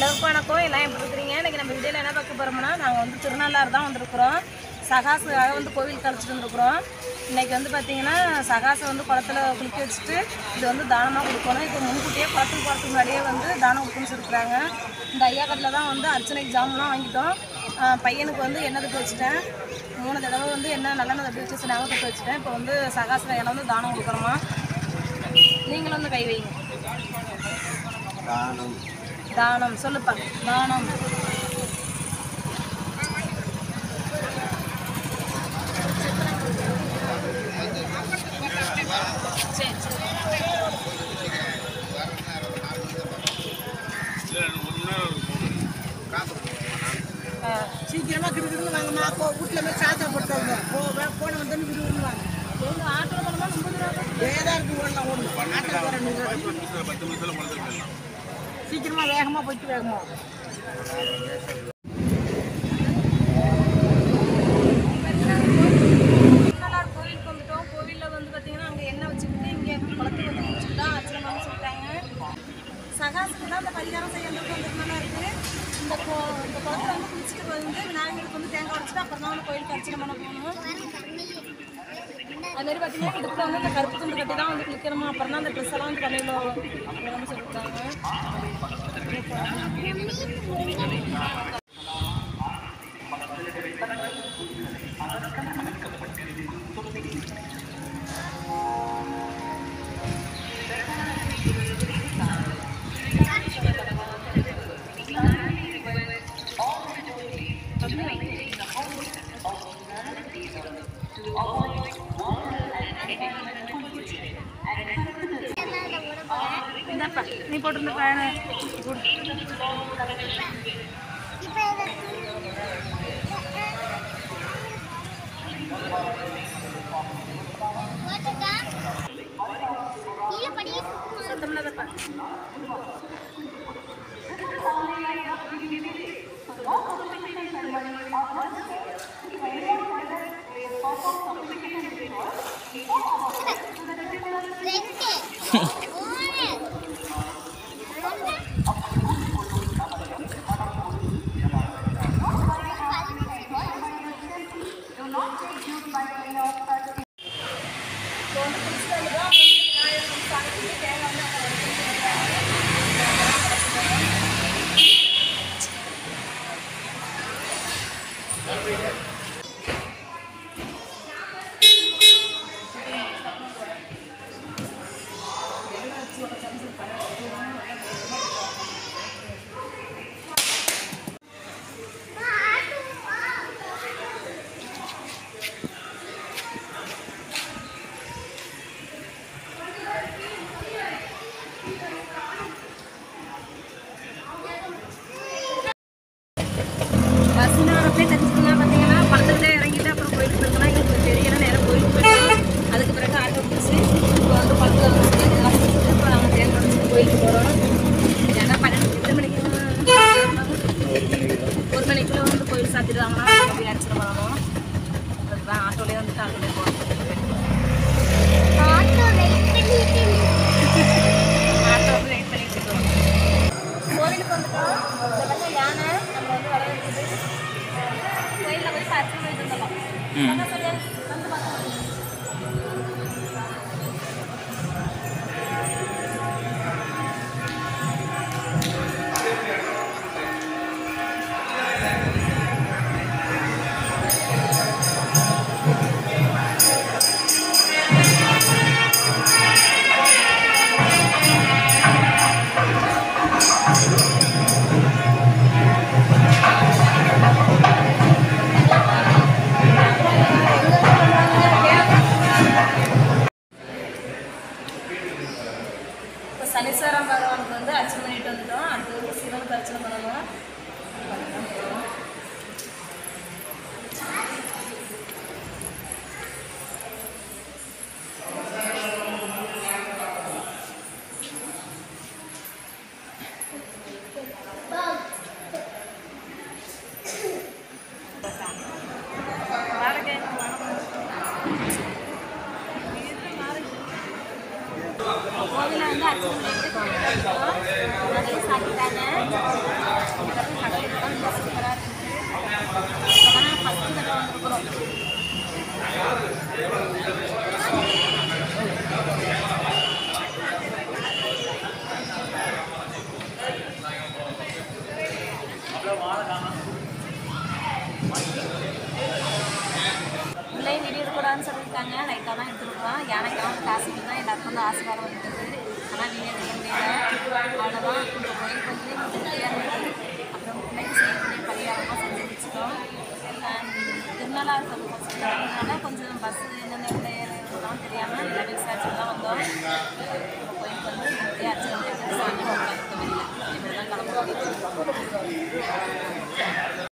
எல்லாருக்கும் வணக்கம் எல்லாம் எப்படி இருக்கிறீங்க இன்னைக்கு நம்ம வீடியோவில் என்ன பார்க்க போகிறோம்னா நாங்கள் வந்து திருநள்ளாறு தான் வந்திருக்கிறோம் சகாசுக்காக வந்து கோவில் கழிச்சிட்டு வந்துருக்குறோம் இன்னைக்கு வந்து பார்த்தீங்கன்னா சகாசை வந்து குளத்துல குளிக்க வச்சுட்டு இது வந்து தானமாக கொடுக்கணும் இப்போ முன்கூட்டியே குளத்துக்கு போகிறதுக்கு முன்னாடியே வந்து தானம் கொடுக்கணும்னு சொல்லிருக்கிறாங்க இந்த ஐயா கட்டில் தான் வந்து அர்ச்சனைக்கு ஜாமெலாம் வாங்கிட்டோம் ஆஹ் பையனுக்கு வந்து எண்ணெய் தட்டு வச்சுட்டேன் மூணு தடவை வந்து என்ன நல்லெண்ணெய் தட்டு வச்சு ஞாபகம் தட்டு வச்சுட்டேன் இப்போ வந்து சகாசு கையில் வந்து தானம் கொடுக்குறோமா நீங்களும் வந்து கை வைங்க தானம் தானம் சொல்லுப்பா தானம் சரி சரி ஆ, சீக்கிரமா கிடுக்கிடுன்னு வாங்கம்மா போ வீட்டில் போய் சாத்தா போட்டாங்க போ வே- போன வந்து கிடுக்கிடுன்னு வாங்க எங்க ஆட்டோல போனோமா முப்பது ரூபா வேதா இருக்கு ஓடலாம் ஓடணும் ஆட்டோ போகிற நின்று சீக்கிரமா வேகமா போயிட்டு வேகமா திருநள்ளாறு கோவிலுக்கு வந்துட்டோம் கோவிலில் வந்து பார்த்தீங்கன்னா அங்கே எண்ணெய் வச்சுக்கிட்டு இங்கே குளத்துக்கு வந்து குளிச்சுட்டு தான் அர்ச்சனை பண்ண சொல்லிட்டாங்க சகாசுக்கு தான் அந்த பரிகாரம் செய்யறதுக்கு வந்துருந்தாலும் இருக்குது இந்த கோ இந்த குளத்துல வந்து குளிச்சுட்டு வந்து விநாயகருக்கு வந்து தேங்காய் உடைச்சிட்டு அப்புறம் தான் வந்து கோயிலுக்கு அர்ச்சனை பண்ண போகணும் அது மாதிரி பார்த்தீங்கன்னா இதுக்குள்ள வந்து இந்த கருப்பு துண்டு கட்டி தான் வந்து குளிக்கணுமா அப்புறம் தான் அந்த ட்ரெஸ் எல்லாம் வந்து தலையில் அப்படின்னு சொல்லியிருக்காங்க இந்தாப்பா நீ போட்டிருந்த பயண சத்தம்லாதப்பா இப்போ வந்து குளிச்சுட்டு வந்துட்டோம். விநாயகர் வந்து சாமிக்கு தேங்காய் வந்து அங்கே வச்சுருக்காங்க. பஸ்ஸில் வரப்பே தெரிஞ்சுக்கணும் பார்த்தீங்கன்னா படத்துக்கிட்டே இறங்கிட்டு அப்புறம் போயிட்டு இருக்கோம்னா எங்களுக்கு தெரியல நேரம் கோயிலுக்கு போயிட்டோம் அதுக்கு பிறகு ஆட்டோ பிடிச்சி இப்போ வந்து படத்தில் வந்து இதெல்லாம் முடிச்சுட்டு இப்போ நாங்கள் தேன் உடச்சிட்டு கோயிலுக்கு போகிறோம் ஏன்னா பன்னெண்டு எத்தனை மணிக்கு ஒரு மணிக்குள்ள வந்து கோயில் சாத்திடுவாங்கன்னா போய் அடிச்சிட பண்ணணும் அதுதான் ஆட்டோலேயே வந்துட்டு ஆட்டோலேயே போகிறோம் ஆட்டோ வந்து வெயிட் பண்ணிட்டு இருக்கோம் கோவிலுக்கு வந்துட்டோம் இந்த பக்கம் யானை நம்ம வந்து வர இருக்குது கோயிலில் போய் அர்ச்சனை பண்ணிட்டு இருந்தோம் என்ன சொல்லு வந்து பார்த்தோம் இப்போ சனீஸ்வரம் பகவானுக்கு வந்து அர்ச்சனை பண்ணிட்டு வந்துட்டோம் அடுத்து வந்து சிவனுக்கு அர்ச்சனை பண்ணணும் கோவிலில் வந்து அர்ச்சனை பண்ணிட்டு கோவிலுக்கு வந்துட்டோம். நிறைய சாப்பிட்டாங்க சூப்பராக இருக்குது இப்போதான் ஃபஸ்ட்டு தடவை வந்திருக்கிறோம் உள்ளே வீடியோ எடுக்கூடாதுன்னு சொல்லியிருக்காங்க லைட்டாக தான் எடுத்துருக்கோம் யானைக்கெல்லாம் வந்து காசு தான் எல்லாருக்கும் வந்து ஆசீர்வாதம் வந்துட்டு ஆனால் வீடியோ எடுக்க முடியல அவ்வளோதான் இந்த கோயில் கொஞ்சம் திருப்தியாக இருந்தது அப்புறம் பிள்ளைக்கு செய்யக்கூடிய பரிகாரமாக செஞ்சு வச்சுட்டோம் திருநாளாக இருக்கிறதுனால கொஞ்சம் பஸ் என்னென்ன இடத்துல ஏறலாம் தெரியாமல் எல்லாமே விசாரிச்சு தான் வந்தோம் இப்போ கோயிலுக்கு வந்து திருப்தியாக அர்ச்சனை சாமி கோவிலில் இப்படி தான் கிளம்ப